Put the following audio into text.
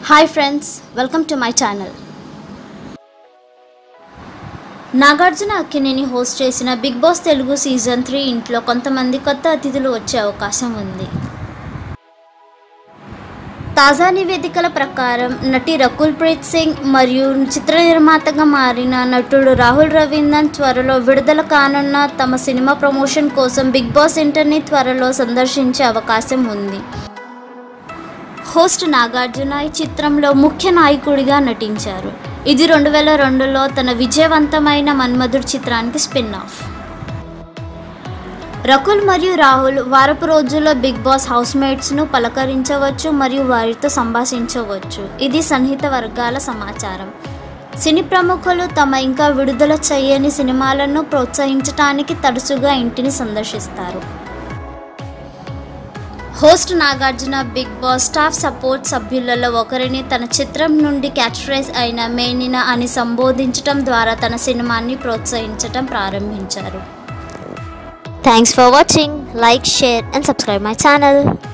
hi friends welcome to my channel Nagarjuna Akkineni host చేసిన Bigg Boss Telugu season three ఇంట్లో కొంతమంది కొత్త అతిథులు వచ్చే అవకాశం ఉంది తాజా నివేదికల ప్రకారం నటి రకుల్ ప్రీత్ సింగ్ మరియు చిత్ర నిర్మాతగా మారిన నటుడు రాహుల్ రవీందర్ త్వరలో విడుదల కానున్న తమ సినిమా ప్రమోషన్ కోసం బిగ్ బాస్ ఇంటర్ని త్వరలో సందర్శించే అవకాశం ఉంది హోస్ట్ నాగార్జున ఈ చిత్రంలో ముఖ్య నాయకుడిగా నటించారు ఇది రెండు వేల రెండులో తన విజయవంతమైన మన్మధుడు చిత్రానికి స్పిన్ ఆఫ్ రకుల్ మరియు రాహుల్ వారపు రోజుల్లో బిగ్ బాస్ హౌస్మేట్స్ను పలకరించవచ్చు మరియు వారితో సంభాషించవచ్చు ఇది సన్నిహిత వర్గాల సమాచారం సినీ ప్రముఖులు తమ ఇంకా విడుదల చేయని సినిమాలను ప్రోత్సహించడానికి తరచుగా ఇంటిని సందర్శిస్తారు host Nagarjuna Bigg Boss staff support సభ్యులలో ఒకరిని తన చిత్రం నుండి క్యాచ్ ఫ్రేజ్ అయిన మేనిన అని సంబోధించటం ద్వారా తన సినిమాని ప్రోత్సహించటం ప్రారంభించారు thanks for watching like share and subscribe my channel